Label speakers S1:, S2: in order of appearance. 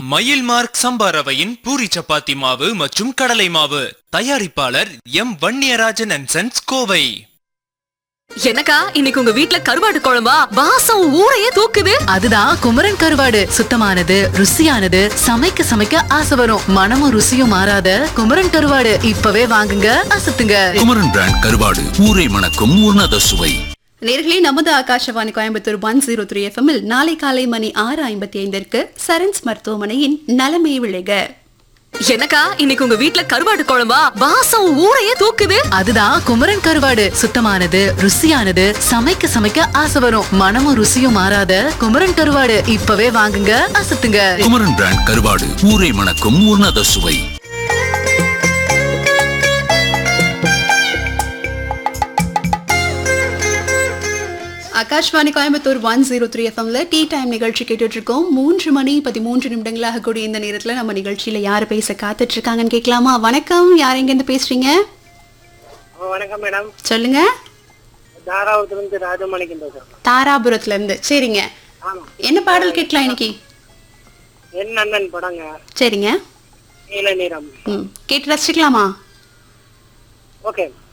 S1: மயில் மார்க் சம்பா ரவையின் பூரி சப்பாத்தி மாவு மற்றும் கடலை மாவு தயாரிப்பாளர் M Vanniyarajan and sons Kovai
S2: எனக்கா இன்னைக்கு உங்க வீட்ல கருவாடு குழம்பா வாசம் ஊரையே தூக்குது
S3: அதுதான் குமரன் கருவாடு சுத்தமானது ருசியானது சமைக்க சமைக்க ஆசை வரும் மனமும் ருசியும் மாறாத குமரன் கருவாடு இப்பவே வாங்குங்க அசத்துங்க
S4: குமரன் பிராண்ட் கருவாடு ஊரை மணக்கும் உன்னத சுவை
S5: நேர்களே நமது Akashvani Coimbatore one zero three எஃப்எம்மில் நாளை காலை மணி ஆறு ஐம்பத்தி ஐந்திற்கு சரன்ஸ் மருத்துவமனையின் நலமே விளைக
S2: எனக்கா இன்னைக்கு உங்க வீட்ல கருவாடு குழம்பா வாசம் ஊரையே தூக்குது
S3: அதுதான் குமரன் கருவாடு சுத்தமானது ருசியானது சமைக்க சமைக்க ஆசை வரும் மனமும் ருசியும் மாறாத குமரன் கருவாடு இப்பவே வாங்குங்க அசத்துங்க
S4: குமரன் பிராண்ட் கருவாடு ஊரை மணக்கும் உன்னத சுவை
S5: Akashvani Coimbatore one zero three எஃப்எம்ல டீ டைம் நிகழ்ச்சி கேட்டுட்டு இருக்கோம் மூன்று மணி பதிமூன்று நிமிடங்களாக கூடிய இந்த நேரத்துல நம்ம நிகழ்ச்சியில யாரு பேச காத்துட்டு இருக்காங்கன்னு கேட்கலாமா வணக்கம் யார் எங்க இருந்து பேசுறீங்க
S6: ஆ, வணக்கம் மேடம்
S5: சொல்லுங்க
S6: தாராபுரத்துலேருந்து ராஜமாணிக்கம் பேசுகிறேன்
S5: தாராபுரத்துல இருந்து சரிங்க
S6: ஆமாம்
S5: என்ன பாடல் கேட்கலாம் இன்னைக்கு
S6: என் அண்ணன் படங்க
S5: சரிங்க
S6: நீல நிறம்
S5: ம் கேட்டு ரசிக்கலாமா
S6: ஓகே